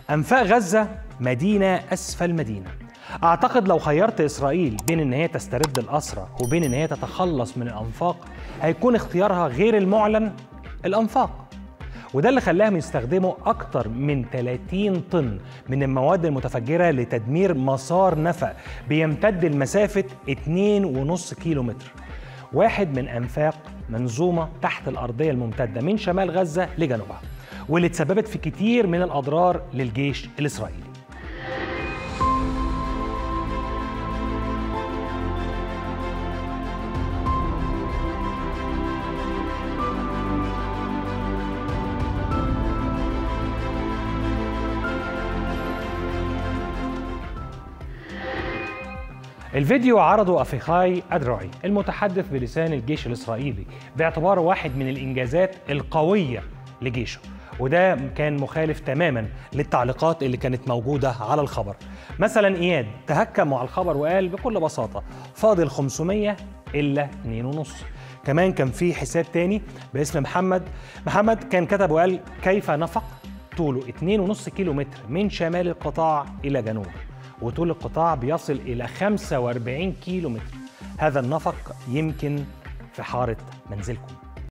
أنفاق غزة مدينة أسفل مدينة أعتقد لو خيرت إسرائيل بين إن هي تسترد الأسرى وبين إن هي تتخلص من الأنفاق هيكون اختيارها غير المعلن الأنفاق وده اللي خلاهم يستخدموا أكتر من 30 طن من المواد المتفجرة لتدمير مسار نفق بيمتد لمسافة 2.5 كيلو متر واحد من أنفاق منظومة تحت الأرضية الممتدة من شمال غزة لجنوبها واللي تسببت في كتير من الأضرار للجيش الإسرائيلي الفيديو عرضه أفيخاي أدرعي المتحدث بلسان الجيش الإسرائيلي باعتباره واحد من الإنجازات القوية لجيشه وده كان مخالف تماما للتعليقات اللي كانت موجودة على الخبر مثلا إياد تهكم على الخبر وقال بكل بساطة فاضل 500 إلا 2.5 كمان كان في حساب تاني باسم محمد محمد كان كتب وقال كيف نفق طوله 2.5 كيلو متر من شمال القطاع إلى جنوبه وطول القطاع بيصل إلى 45 كيلو متر هذا النفق يمكن في حارة منزلكم